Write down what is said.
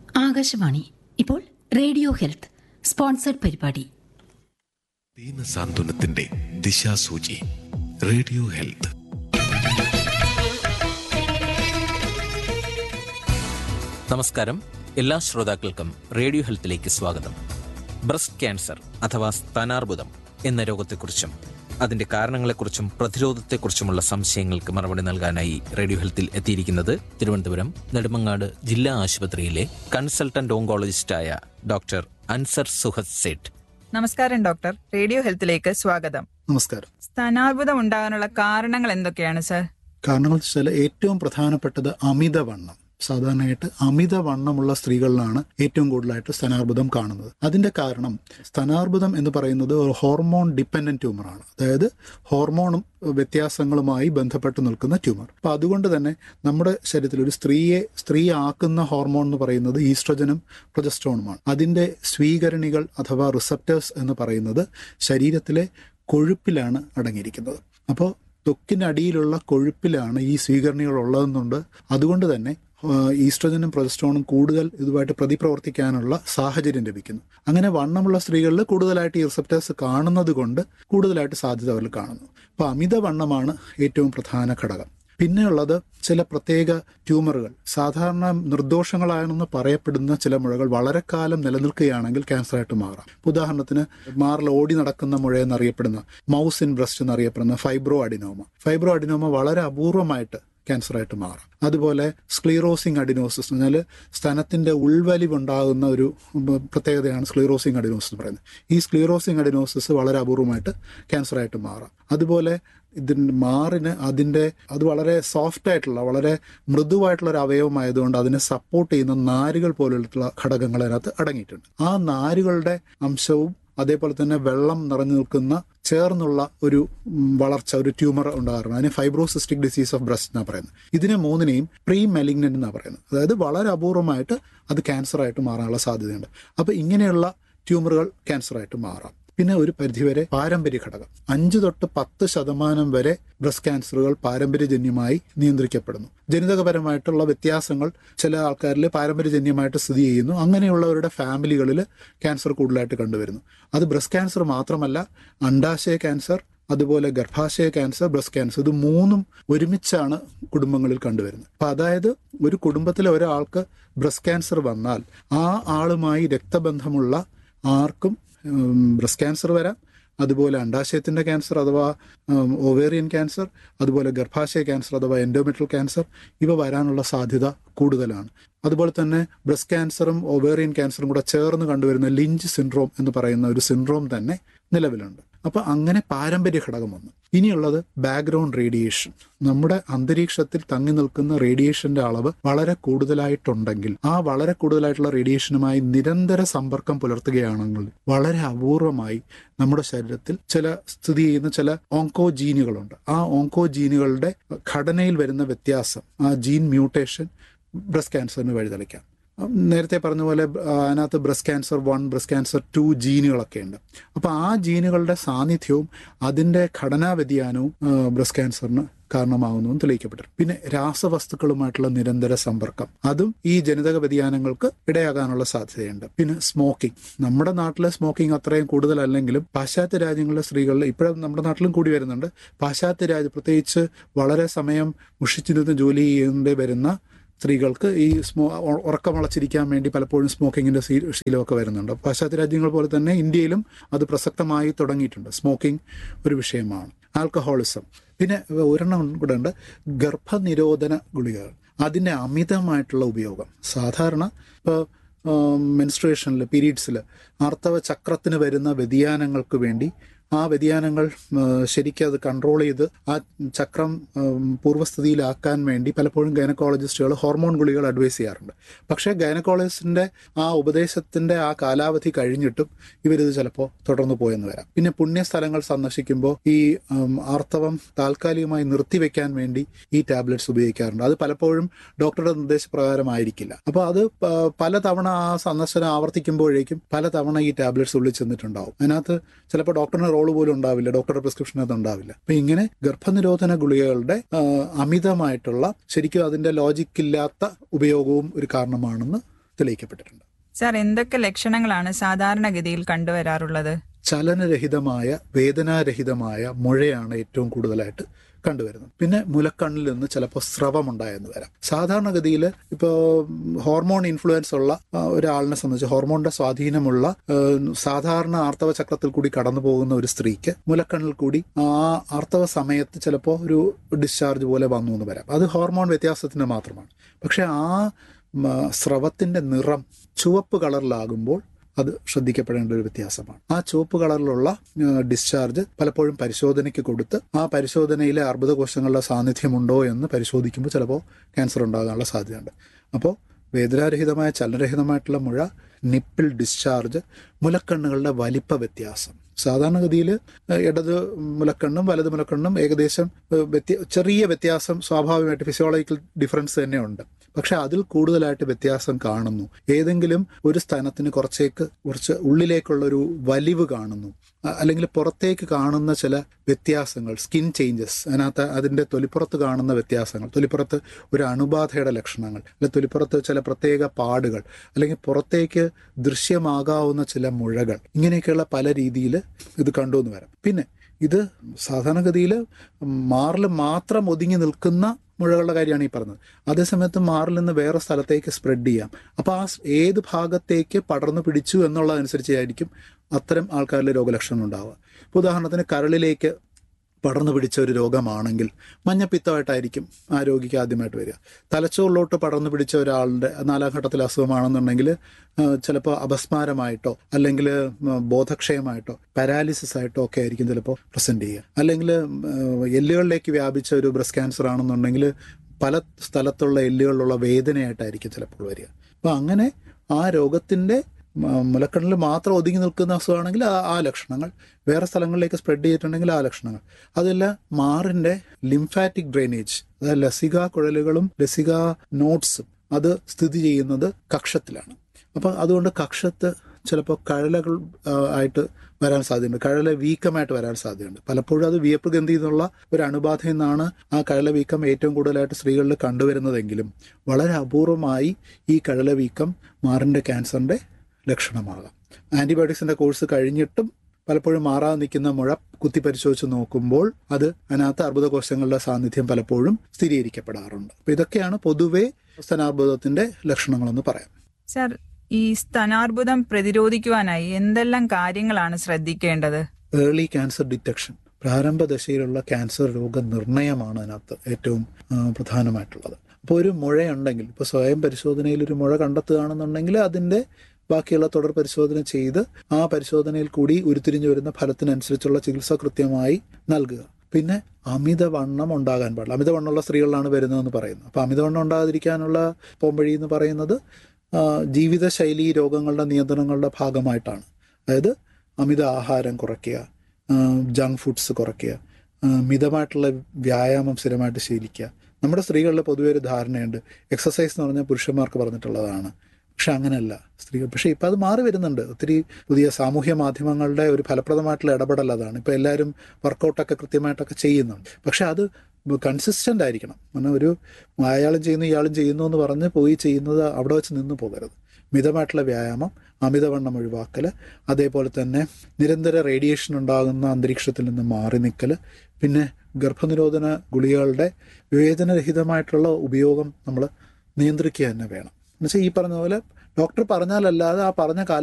ആകാശവാണി ഇപ്പോൾ radio health sponsored പരിപാടി ദീനസാന്ത്വനത്തിന്റെ ദിശാസൂചി radio health നമസ്കാരം എല്ലാ ശ്രോതാക്കൾക്കും റേഡിയോ ഹെൽത്തിലേക്ക് സ്വാഗതം ബ്രസ്റ്റ് ക്യാൻസർ അഥവാ സ്ഥാനാർബുദം എന്ന രോഗത്തെക്കുറിച്ചും അതിന്റെ കാരണങ്ങളെക്കുറിച്ചും പ്രതിരോധത്തെക്കുറിച്ചുമുള്ള സംശയങ്ങൾക്ക് മറുപടി നൽകാനായി റേഡിയോ ഹെൽത്തിൽ എത്തിയിരിക്കുന്നത് തിരുവനന്തപുരം നെടുമങ്ങാട് ജില്ലാ ആശുപത്രിയിലെ കൺസൾട്ടന്റ് ഓങ്കോളജിസ്റ്റായ ഡോക്ടർ അൻസർ സുഹദ് സേഠ് നമസ്കാരം ഡോക്ടർ റേഡിയോ ഹെൽത്തിലേക്ക് സ്വാഗതം നമസ്കാരം സ്ഥാനാർബുദം ഉണ്ടാകാനുള്ള കാരണങ്ങൾ എന്തൊക്കെയാണ് സർ കാരണങ്ങൾ വെച്ചാൽ ഏറ്റവും പ്രധാനപ്പെട്ടത് അമിതവണ്ണം സാധാരണയായിട്ട് അമിതവണ്ണമുള്ള സ്ത്രീകളിലാണ് ഏറ്റവും കൂടുതലായിട്ട് സ്തനാർബുദം കാണുന്നത് അതിന്റെ കാരണം സ്തനാർബുദം എന്ന് പറയുന്നത് ഒരു ഹോർമോൺ ഡിപ്പെൻഡന്റ് ട്യൂമറാണ് അതായത് ഹോർമോണും വ്യത്യാസങ്ങളുമായി ബന്ധപ്പെട്ട് നിൽക്കുന്ന ട്യൂമർ അപ്പൊ അതുകൊണ്ട് തന്നെ നമ്മുടെ ശരീരത്തിൽ ഒരു സ്ത്രീയെ സ്ത്രീ ആക്കുന്ന ഹോർമോൺ എന്ന് പറയുന്നത് ഈസ്ട്രജനും പ്രൊജസ്ട്രോണുമാണ് അതിന്റെ സ്വീകരണികൾ അഥവാ റിസപ്റ്റേഴ്സ് എന്ന് പറയുന്നത് ശരീരത്തിലെ കൊഴുപ്പിലാണ് അടങ്ങിയിരിക്കുന്നത് അപ്പോൾ ത്വക്കിനടിയിലുള്ള കൊഴുപ്പിലാണ് ഈ സ്വീകരണികൾ ഉള്ളതെന്നുണ്ട് അതുകൊണ്ട് തന്നെ ആ, ഈസ്ട്രജനും പ്രൊജസ്ട്രോണും കൂടുതൽ ഇതുമായിട്ട് പ്രതിപ്രവർത്തിക്കാനുള്ള സാഹചര്യം ലഭിക്കുന്നു അങ്ങനെ വണ്ണമുള്ള സ്ത്രീകളിൽ കൂടുതലായിട്ട് ഈ റിസപ്റ്റേഴ്സ് കാണുന്നത് കൊണ്ട് കൂടുതലായിട്ട് സാധ്യത അവരിൽ കാണുന്നു അപ്പോൾ അമിതവണ്ണമാണ് ഏറ്റവും പ്രധാന ഘടകം പിന്നെയുള്ളത് ചില പ്രത്യേക ട്യൂമറുകൾ സാധാരണ നിർദോഷങ്ങളാണെന്ന് പറയപ്പെടുന്ന ചില മുഴകൾ വളരെ കാലം നിലനിൽക്കുകയാണെങ്കിൽ ക്യാൻസറായിട്ട് മാറാം ഇപ്പൊ ഉദാഹരണത്തിന് മാറിൽ ഓടി നടക്കുന്ന മുഴ എന്നറിയപ്പെടുന്ന മൗസ് ഇൻ ബ്രസ്റ്റ് എന്നറിയപ്പെടുന്ന ഫൈബ്രോ അഡിനോമ ഫൈബ്രോ അഡിനോമ വളരെ അപൂർവമായിട്ട് ക്യാൻസറായിട്ട് മാറാം അതുപോലെ സ്ക്ലീറോസിങ് അഡിനോസിസ് എന്ന് പറഞ്ഞാൽ സ്തനത്തിന്റെ ഉൾവലിവുണ്ടാകുന്ന ഒരു ഉം, പ്രത്യേകതയാണ് സ്ക്ലീറോസിങ് അഡിനോസിസ് എന്ന് പറയുന്നത് ഈ സ്ക്ലീറോസിങ് അഡിനോസിസ് വളരെ അപൂർവമായിട്ട് ക്യാൻസറായിട്ട് മാറാം അതുപോലെ ഇതിൻ്റെ മാറിന് അതിൻ്റെ അത് വളരെ സോഫ്റ്റ് ആയിട്ടുള്ള വളരെ മൃദുവായിട്ടുള്ള ഒരു അവയവമായതുകൊണ്ട് അതിനെ സപ്പോർട്ട് ചെയ്യുന്ന നാരുകൾ പോലുള്ള ഘടകങ്ങൾ അതിനകത്ത് അടങ്ങിയിട്ടുണ്ട് ആ നാരുകളുടെ അംശവും അതേപോലെ തന്നെ വെള്ളം നിറഞ്ഞു നിൽക്കുന്ന ചേർന്നുള്ള ഒരു ഉം, വളർച്ച ഒരു ട്യൂമർ ഉണ്ടാകാറുണ്ട് അതിന് ഫൈബ്രോസിസ്റ്റിക് ഡിസീസ് ഓഫ് ബ്രസ്റ്റ് എന്നാണ് പറയുന്നത് ഇതിനെ മൂന്നിനെയും പ്രീ മെലിഗ്നന്റ് എന്നാണ് പറയുന്നത് അതായത് വളരെ അപൂർവമായിട്ട് അത് ക്യാൻസറായിട്ട് മാറാനുള്ള സാധ്യതയുണ്ട് അപ്പോൾ ഇങ്ങനെയുള്ള ട്യൂമറുകൾ ക്യാൻസറായിട്ട് മാറാം പിന്നെ ഒരു പരിധിവരെ പാരമ്പര്യ ഘടകം അഞ്ച് തൊട്ട് പത്ത് ശതമാനം വരെ ബ്രസ്റ്റ് ക്യാൻസറുകൾ പാരമ്പര്യജന്യമായി നിയന്ത്രിക്കപ്പെടുന്നു ജനിതകപരമായിട്ടുള്ള വ്യത്യാസങ്ങൾ ചില ആൾക്കാരിൽ പാരമ്പര്യജന്യമായിട്ട് സ്ഥിതി ചെയ്യുന്നു അങ്ങനെയുള്ളവരുടെ ഫാമിലികളിൽ ക്യാൻസർ കൂടുതലായിട്ട് കണ്ടുവരുന്നു അത് ബ്രസ്റ്റ് ക്യാൻസർ മാത്രമല്ല അണ്ടാശയ ക്യാൻസർ അതുപോലെ ഗർഭാശയ ക്യാൻസർ ബ്രസ്റ്റ് ക്യാൻസർ ഇത് മൂന്നും ഒരുമിച്ചാണ് കുടുംബങ്ങളിൽ കണ്ടുവരുന്നത് അപ്പൊ അതായത് ഒരു കുടുംബത്തിലെ ഒരാൾക്ക് ബ്രസ്റ്റ് ക്യാൻസർ വന്നാൽ ആ ആളുമായി രക്തബന്ധമുള്ള ആർക്കും ബ്രസ്റ്റ് ക്യാൻസർ വരാം അതുപോലെ അണ്ടാശയത്തിന്റെ ക്യാൻസർ അഥവാ ഓവേറിയൻ ക്യാൻസർ അതുപോലെ ഗർഭാശയ ക്യാൻസർ അഥവാ എൻഡോമെട്രൽ ക്യാൻസർ ഇവ വരാനുള്ള സാധ്യത കൂടുതലാണ് അതുപോലെ തന്നെ ബ്രസ്റ്റ് ക്യാൻസറും ഓവേറിയൻ ക്യാൻസറും കൂടെ ചേർന്ന് കണ്ടുവരുന്ന ലിഞ്ച് സിൻഡ്രോം എന്ന് പറയുന്ന ഒരു സിൻഡ്രോം തന്നെ നിലവിലുണ്ട് അപ്പൊ അങ്ങനെ പാരമ്പര്യ ഘടകം വന്നു ഇനിയുള്ളത് ബാക്ക്ഗ്രൗണ്ട് റേഡിയേഷൻ നമ്മുടെ അന്തരീക്ഷത്തിൽ തങ്ങി നിൽക്കുന്ന റേഡിയേഷന്റെ അളവ് വളരെ കൂടുതലായിട്ടുണ്ടെങ്കിൽ ആ വളരെ കൂടുതലായിട്ടുള്ള റേഡിയേഷനുമായി നിരന്തര സമ്പർക്കം പുലർത്തുകയാണെങ്കിൽ വളരെ അപൂർവമായി നമ്മുടെ ശരീരത്തിൽ ചില സ്ഥിതി ചെയ്യുന്ന ചില ഓങ്കോ ജീനുകളുണ്ട് ആ ഓങ്കോ ജീനുകളുടെ ഘടനയിൽ വരുന്ന വ്യത്യാസം ആ ജീൻ മ്യൂട്ടേഷൻ ബ്രസ്റ്റ് ക്യാൻസറിന് വഴിതെളിക്കാം ഉം, നേരത്തെ പറഞ്ഞ പോലെ ആ, അതിനകത്ത് breast cancer one breast cancer two ജീനുകളൊക്കെ ഉണ്ട് അപ്പോൾ ആ ജീനുകളുടെ സാന്നിധ്യവും അതിൻ്റെ ഘടനാ വ്യതിയാനവും ബ്രസ്റ്റ് ക്യാൻസറിന് കാരണമാകുന്നു എന്ന് തെളിയിക്കപ്പെട്ടിട്ടുണ്ട് പിന്നെ രാസവസ്തുക്കളുമായിട്ടുള്ള നിരന്തര സമ്പർക്കം അതും ഈ ജനിതക വ്യതിയാനങ്ങൾക്ക് ഇടയാകാനുള്ള സാധ്യതയുണ്ട് പിന്നെ സ്മോക്കിംഗ് നമ്മുടെ നാട്ടിലെ സ്മോക്കിംഗ് അത്രയും കൂടുതലല്ലെങ്കിലും പാശ്ചാത്യ രാജ്യങ്ങളിലെ സ്ത്രീകളിൽ ഇപ്പോഴും നമ്മുടെ നാട്ടിലും കൂടി വരുന്നുണ്ട് പാശ്ചാത്യ രാജ്യം പ്രത്യേകിച്ച് വളരെ സമയം മുഷിച്ചിരുന്ന് ജോലി ചെയ്യേണ്ടി വരുന്ന സ്ത്രീകൾക്ക് ഈ സ്മോ ഉ- ഉറക്കമളച്ചിരിക്കാൻ വേണ്ടി പലപ്പോഴും സ്മോക്കിങ്ങിന്റെ ശീ- ശീലമൊക്കെ വരുന്നുണ്ട് പാശ്ചാത്യ രാജ്യങ്ങൾ പോലെ തന്നെ ഇന്ത്യയിലും അത് പ്രസക്തമായി തുടങ്ങിയിട്ടുണ്ട് സ്മോക്കിംഗ് ഒരു വിഷയമാണ് ആൽക്കഹോളിസം പിന്നെ ഒരെണ്ണം കൂടെ ഉണ്ട് ഗർഭനിരോധന ഗുളികകൾ അതിൻ്റെ അമിതമായിട്ടുള്ള ഉപയോഗം സാധാരണ ഇപ്പോൾ മെൻസ്ട്രേഷനിൽ പീരീഡ്സിൽ ആർത്തവ ചക്രത്തിന് വരുന്ന വ്യതിയാനങ്ങൾക്ക് വേണ്ടി ആ വ്യതിയാനങ്ങൾ ആ, ശരിക്കും അത് കൺട്രോൾ ചെയ്ത് ആ ചക്രം ഉം, പൂർവ്വസ്ഥിതിയിലാക്കാൻ വേണ്ടി പലപ്പോഴും ഗൈനക്കോളജിസ്റ്റുകൾ ഹോർമോൺ ഗുളികൾ അഡ്വൈസ് ചെയ്യാറുണ്ട് പക്ഷേ ഗൈനക്കോളജിസ്റ്റിന്റെ ആ ഉപദേശത്തിന്റെ ആ കാലാവധി കഴിഞ്ഞിട്ടും ഇവരിത് ചിലപ്പോൾ തുടർന്നു പോയെന്ന് വരാം പിന്നെ പുണ്യസ്ഥലങ്ങൾ സന്ദർശിക്കുമ്പോൾ ഈ ഉം, ആർത്തവം താൽക്കാലികമായി നിർത്തിവെക്കാൻ വേണ്ടി ഈ ടാബ്ലറ്റ്സ് ഉപയോഗിക്കാറുണ്ട് അത് പലപ്പോഴും ഡോക്ടറുടെ നിർദ്ദേശപ്രകാരമായിരിക്കില്ല അപ്പോൾ അത് പ- പലതവണ ആ സന്ദർശനം ആവർത്തിക്കുമ്പോഴേക്കും പലതവണ ഈ ടാബ്ലറ്റ്സ് ഉള്ളിൽ ചെന്നിട്ടുണ്ടാവും അതിനകത്ത് ചിലപ്പോൾ ഡോക്ടറിന് റോള് പോലും ഉണ്ടാവില്ല ഡോക്ടറുടെ പ്രിസ്ക്രിപ്ഷൻ അത് ഉണ്ടാവില്ല അപ്പൊ ഇങ്ങനെ ഗർഭനിരോധന ഗുളികകളുടെ ആ, അമിതമായിട്ടുള്ള ശരിക്കും അതിന്റെ ലോജിക് ഇല്ലാത്ത ഉപയോഗവും ഒരു കാരണമാണെന്ന് തെളിയിക്കപ്പെട്ടിട്ടുണ്ട് സാർ എന്തൊക്കെ ലക്ഷണങ്ങളാണ് സാധാരണഗതിയിൽ കണ്ടുവരാറുള്ളത് ചലനരഹിതമായ വേദനാരഹിതമായ മുഴയാണ് ഏറ്റവും കൂടുതലായിട്ട് കണ്ടുവരുന്നത് പിന്നെ മുലക്കണ്ണിൽ നിന്ന് ചിലപ്പോൾ സ്രവമുണ്ടായെന്ന് വരാം സാധാരണഗതിയിൽ ഇപ്പോൾ ഹോർമോൺ ഇൻഫ്ലുവൻസ് ഉള്ള ആ, ഒരാളിനെ സംബന്ധിച്ച് ഹോർമോണിന്റെ സ്വാധീനമുള്ള ആ, സാധാരണ ആർത്തവ ചക്രത്തിൽ കൂടി കടന്നു പോകുന്ന ഒരു സ്ത്രീക്ക് മുലക്കണ്ണിൽ കൂടി ആ ആർത്തവ സമയത്ത് ചിലപ്പോൾ ഒരു ഡിസ്ചാർജ് പോലെ വന്നു എന്ന് വരാം അത് ഹോർമോൺ വ്യത്യാസത്തിന് മാത്രമാണ് പക്ഷെ ആ മ, സ്രവത്തിന്റെ നിറം ചുവപ്പ് കളറിലാകുമ്പോൾ അത് ശ്രദ്ധിക്കപ്പെടേണ്ട ഒരു വ്യത്യാസമാണ് ആ ചുവപ്പ് കളറിലുള്ള ആ, ഡിസ്ചാർജ് പലപ്പോഴും പരിശോധനയ്ക്ക് കൊടുത്ത് ആ പരിശോധനയിലെ അർബുദകോശങ്ങളുടെ സാന്നിധ്യമുണ്ടോ എന്ന് പരിശോധിക്കുമ്പോൾ ചിലപ്പോൾ ക്യാൻസർ ഉണ്ടാകാനുള്ള സാധ്യതയുണ്ട് അപ്പോൾ വേദനാരഹിതമായ ചലനരഹിതമായിട്ടുള്ള മുഴ നിപ്പിൾ ഡിസ്ചാർജ് മുലക്കണ്ണുകളുടെ വലിപ്പ വ്യത്യാസം സാധാരണഗതിയിൽ ഇടത് മുലക്കണ്ണും വലത് മുലക്കണ്ണും ഏകദേശം ഏഹ്, വ്യത്യ- ചെറിയ വ്യത്യാസം സ്വാഭാവികമായിട്ട് ഫിസിയോളജിക്കൽ ഡിഫറൻസ് തന്നെയുണ്ട് പക്ഷെ അതിൽ കൂടുതലായിട്ട് വ്യത്യാസം കാണുന്നു ഏതെങ്കിലും ഒരു സ്ഥാനത്തിന് കുറച്ചേക്ക് കുറച്ച് ഉള്ളിലേക്കുള്ള ഒരു വലിവ് കാണുന്നു അ- അല്ലെങ്കിൽ പുറത്തേക്ക് കാണുന്ന ചില വ്യത്യാസങ്ങൾ സ്കിൻ ചേഞ്ചസ് അതിനകത്ത് അതിൻ്റെ തൊലിപ്പുറത്ത് കാണുന്ന വ്യത്യാസങ്ങൾ തൊലിപ്പുറത്ത് ഒരു അണുബാധയുടെ ലക്ഷണങ്ങൾ അല്ലെ തൊലിപ്പുറത്ത് ചില പ്രത്യേക പാടുകൾ അല്ലെങ്കിൽ പുറത്തേക്ക് ദൃശ്യമാകാവുന്ന ചില മുഴകൾ ഇങ്ങനെയൊക്കെയുള്ള പല രീതിയിൽ ഇത് കണ്ടുവന്ന് വരാം പിന്നെ ഇത് സാധാരണഗതിയിൽ മാറിൽ മാത്രം ഒതുങ്ങി നിൽക്കുന്ന മുഴകളുടെ കാര്യമാണ് ഈ പറഞ്ഞത് അതേസമയത്ത് മാറിൽ നിന്ന് വേറെ സ്ഥലത്തേക്ക് സ്പ്രെഡ് ചെയ്യാം അപ്പോൾ ആ സ് ഏത് ഭാഗത്തേക്ക് പടർന്നു പിടിച്ചു എന്നുള്ളതനുസരിച്ചായിരിക്കും അത്തരം ആൾക്കാരിലെ രോഗലക്ഷണം ഉണ്ടാവുക ഇപ്പോൾ ഉദാഹരണത്തിന് കരളിലേക്ക് പടർന്നു പിടിച്ച ഒരു രോഗമാണെങ്കിൽ മഞ്ഞപ്പിത്തമായിട്ടായിരിക്കും ആ രോഗിക്ക് ആദ്യമായിട്ട് വരിക തലച്ചോറിലോട്ട് പടർന്നു പിടിച്ച ഒരാളുടെ നാലാം ഘട്ടത്തിലെ അസുഖമാണെന്നുണ്ടെങ്കിൽ ചിലപ്പോൾ അപസ്മാരമായിട്ടോ അല്ലെങ്കിൽ ബോധക്ഷയമായിട്ടോ പാരാലിസിസ് ആയിട്ടോ ഒക്കെ ആയിരിക്കും ചിലപ്പോൾ പ്രസന്റ് ചെയ്യുക അല്ലെങ്കിൽ എല്ലുകളിലേക്ക് വ്യാപിച്ച ഒരു ബ്രസ്റ്റ് ക്യാൻസർ ആണെന്നുണ്ടെങ്കിൽ പല സ്ഥലത്തുള്ള എല്ലുകളിലുള്ള വേദനയായിട്ടായിരിക്കും ചിലപ്പോൾ വരിക അപ്പോൾ അങ്ങനെ ആ രോഗത്തിൻ്റെ മുലക്കണ്ണിൽ മാത്രം ഒതുങ്ങി നിൽക്കുന്ന അസുഖമാണെങ്കിൽ ആ ആ ലക്ഷണങ്ങൾ വേറെ സ്ഥലങ്ങളിലേക്ക് സ്പ്രെഡ് ചെയ്തിട്ടുണ്ടെങ്കിൽ ആ ലക്ഷണങ്ങൾ അതല്ല മാറിൻ്റെ ലിംഫാറ്റിക് ഡ്രെയിനേജ് അതായത് ലസിക കുഴലുകളും ലസിക നോട്ട്സും അത് സ്ഥിതി ചെയ്യുന്നത് കക്ഷത്തിലാണ് അപ്പം അതുകൊണ്ട് കക്ഷത്ത് ചിലപ്പോൾ കഴലകൾ ആ, ആയിട്ട് വരാൻ സാധ്യതയുണ്ട് കഴല വീക്കമായിട്ട് വരാൻ സാധ്യതയുണ്ട് പലപ്പോഴും അത് വിയപ്പ് ഗന്ധി എന്നുള്ള ഒരു അണുബാധയിൽ നിന്നാണ് ആ കഴല വീക്കം ഏറ്റവും കൂടുതലായിട്ട് സ്ത്രീകളിൽ കണ്ടുവരുന്നതെങ്കിലും വളരെ അപൂർവമായി ഈ കഴല വീക്കം മാറിൻ്റെ ക്യാൻസറിൻ്റെ ലക്ഷണമാകാം ആൻറ്റിബയോട്ടിക്സിൻ്റെ കോഴ്സ് കഴിഞ്ഞിട്ടും പലപ്പോഴും മാറാതെ നിൽക്കുന്ന മുഴ കുത്തി പരിശോധിച്ച് നോക്കുമ്പോൾ അത് അതിനകത്ത് അർബുദകോശങ്ങളുടെ സാന്നിധ്യം പലപ്പോഴും സ്ഥിരീകരിക്കപ്പെടാറുണ്ട് അപ്പോൾ ഇതൊക്കെയാണ് പൊതുവേ സ്തനാർബുദത്തിൻ്റെ ലക്ഷണങ്ങളെന്ന് പറയാം സാർ ഈ സ്തനാർബുദം പ്രതിരോധിക്കുവാനായി എന്തെല്ലാം കാര്യങ്ങളാണ് ശ്രദ്ധിക്കേണ്ടത് ഏർലി ക്യാൻസർ ഡിറ്റക്ഷൻ പ്രാരംഭ ദശയിലുള്ള ക്യാൻസർ രോഗനിർണയമാണ് അതിനകത്ത് ഏറ്റവും ആ, പ്രധാനമായിട്ടുള്ളത് അപ്പോൾ ഒരു മുഴയുണ്ടെങ്കിൽ ഇപ്പോൾ സ്വയം പരിശോധനയിൽ ഒരു മുഴ കണ്ടെത്തുകയാണെന്നുണ്ടെങ്കിൽ അതിൻ്റെ ബാക്കിയുള്ള തുടർ പരിശോധന ചെയ്ത് ആ പരിശോധനയിൽ കൂടി ഉരുത്തിരിഞ്ഞു വരുന്ന ഫലത്തിനനുസരിച്ചുള്ള ചികിത്സ കൃത്യമായി നൽകുക പിന്നെ അമിതവണ്ണം ഉണ്ടാകാൻ പാടില്ല അമിതവണ്ണമുള്ള സ്ത്രീകളിലാണ് വരുന്നതെന്ന് പറയുന്നത് അപ്പോൾ അമിതവണ്ണം ഉണ്ടാകാതിരിക്കാനുള്ള പോംവഴി എന്ന് പറയുന്നത് ആ, ജീവിതശൈലി രോഗങ്ങളുടെ നിയന്ത്രണങ്ങളുടെ ഭാഗമായിട്ടാണ് അതായത് അമിത ആഹാരം കുറയ്ക്കുക ജങ്ക് ഫുഡ്സ് കുറയ്ക്കുക ആ, മിതമായിട്ടുള്ള വ്യായാമം സ്ഥിരമായിട്ട് ശീലിക്കുക നമ്മുടെ സ്ത്രീകളിൽ പൊതുവെ ഒരു ധാരണയുണ്ട് എക്സസൈസ് എന്ന് പറഞ്ഞാൽ പുരുഷന്മാർക്ക് പറഞ്ഞിട്ടുള്ളതാണ് പക്ഷെ അങ്ങനെയല്ല സ്ത്രീകൾ പക്ഷേ ഇപ്പം അത് മാറി വരുന്നുണ്ട് ഒത്തിരി പുതിയ സാമൂഹ്യ മാധ്യമങ്ങളുടെ ഒരു ഫലപ്രദമായിട്ടുള്ള ഇടപെടൽ അതാണ് ഇപ്പം എല്ലാവരും വർക്കൗട്ടൊക്കെ കൃത്യമായിട്ടൊക്കെ ചെയ്യുന്നുണ്ട് പക്ഷെ അത് കൺസിസ്റ്റൻ്റ് ആയിരിക്കണം കാരണം ഒരു അയാളും ചെയ്യുന്നു ഇയാളും ചെയ്യുന്നു എന്ന് പറഞ്ഞ് പോയി ചെയ്യുന്നത് അവിടെ വെച്ച് നിന്ന് പോകരുത് മിതമായിട്ടുള്ള വ്യായാമം അമിതവണ്ണം ഒഴിവാക്കൽ അതേപോലെ തന്നെ നിരന്തര റേഡിയേഷൻ ഉണ്ടാകുന്ന അന്തരീക്ഷത്തിൽ നിന്ന് മാറി നിൽക്കൽ പിന്നെ ഗർഭനിരോധന ഗുളികകളുടെ വിവേചനരഹിതമായിട്ടുള്ള ഉപയോഗം നമ്മൾ നിയന്ത്രിക്കുക തന്നെ വേണം എന്നുവെച്ചാൽ ഈ പറഞ്ഞ പോലെ ഡോക്ടർ പറഞ്ഞാലല്ലാതെ ആ പറഞ്ഞ കാല